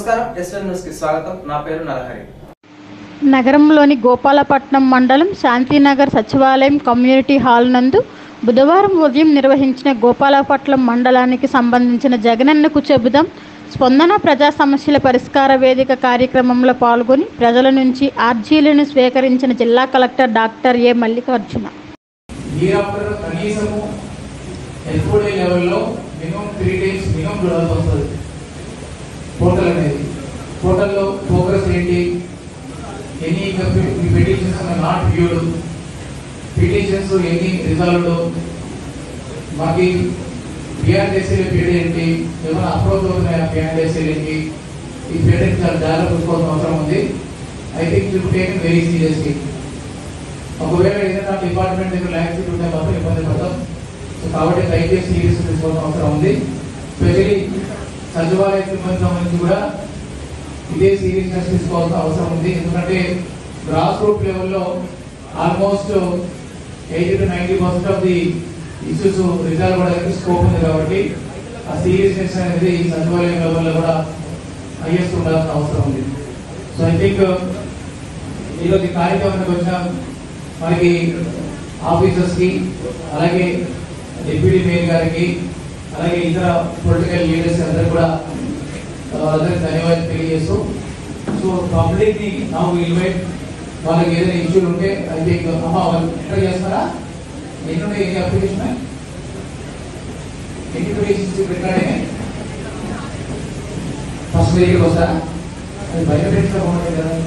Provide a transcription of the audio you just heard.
నమస్కారం SN news కి స్వాగతం నా పేరు నరహరి నగరంలోని గోపాలపట్నం మండలం శాంతినగర్ సచివాలయం కమ్యూనిటీ హాల్ నందు బుధవారం ఉదయం నిర్వహించిన గోపాలపట్నం మండలానికి సంబంధించిన జగనన్నకు చెబుదాం స్పందన ప్రజా సమస్యల పరిష్కార వేదిక కార్యక్రమంలో పాల్గొని ప్రజల నుంచి ఆర్జీలను స్వీకరించిన జిల్లా collector doctor A Mallikarjuna year after కనీసము ఎఫ్ఓడి లెవెల్లో మినిమం త్రీ డేస్ మినిమం చూడాల్సి వస్తుంది పోర్టల్ అనేది పోర్టల్లో ప్రోగ్రెస్ ఏంటి any petitions not viewed petitions ఎన్ని రిజాల్వ్డ్ మాకి బిఆర్డీసీల పీరియడ్ ఏంటి ఏమైనా అప్రోచ్ అవుతున్నాయా బిఆర్డీసీలు ఏంటి ఈ పీరియడ్ చాలా జాగ్రత్త చూసుకోవాల్సిన అవసరం ఉంది I think you take very seriously ఒకవేళ ఏదైనా డిపార్ట్మెంట్ దగ్గర ల్యాక్సీట్ ఉంటే మాత్రం ఇబ్బంది పడతాం సో కాబట్టి దయచేసి సీరియస్ తీసుకోవాల్సిన అవసరం ఉంది స్పెషలీ సచివాలయ సిబ్బంది సంబంధించి కూడా ఇదే సీరియస్నెస్ తీసుకోవాల్సిన అవసరం ఉంది ఎందుకంటే గ్రాస్ రూట్ లెవెల్లో almost eighty to ninety percent of the issues resolve అవ్వడానికి స్కోప్ ఉంది కాబట్టి ఆ సీరియస్నెస్ అనేది సచివాలయం లెవెల్లో కూడా హైయెస్ట్ ఉండాల్సిన అవసరం ఉంది సో ఐ థింక్ ఈరోజు ఈ కార్యక్రమానికి వచ్చిన మనకి ఆఫీసర్స్ కి అలాగే డిప్యూటీ మేయర్ గారికి అలాగే ఇతర పొలిటికల్ లీడర్స్ అందరూ కూడా ఆ, అందరికి ధన్యవాదాలు తెలియజేస్తూ సో పబ్లిక్ ని నా ఇన్వైట్ వాళ్ళకి ఏదైనా ఇష్యూలు ఉంటే ఐ థింక్ అమ్మ వాళ్ళు ఎంటర్ చేస్తారా ఎన్ని ఉన్నాయి ఎన్ని అప్లికేషన్ ఎన్ని అప్లికేషన్స్ పెట్టాడే ఫస్ట్ మీ దగ్గరికి వస్తారా అది బయట పెట్టిన బాగుంటుంది కదా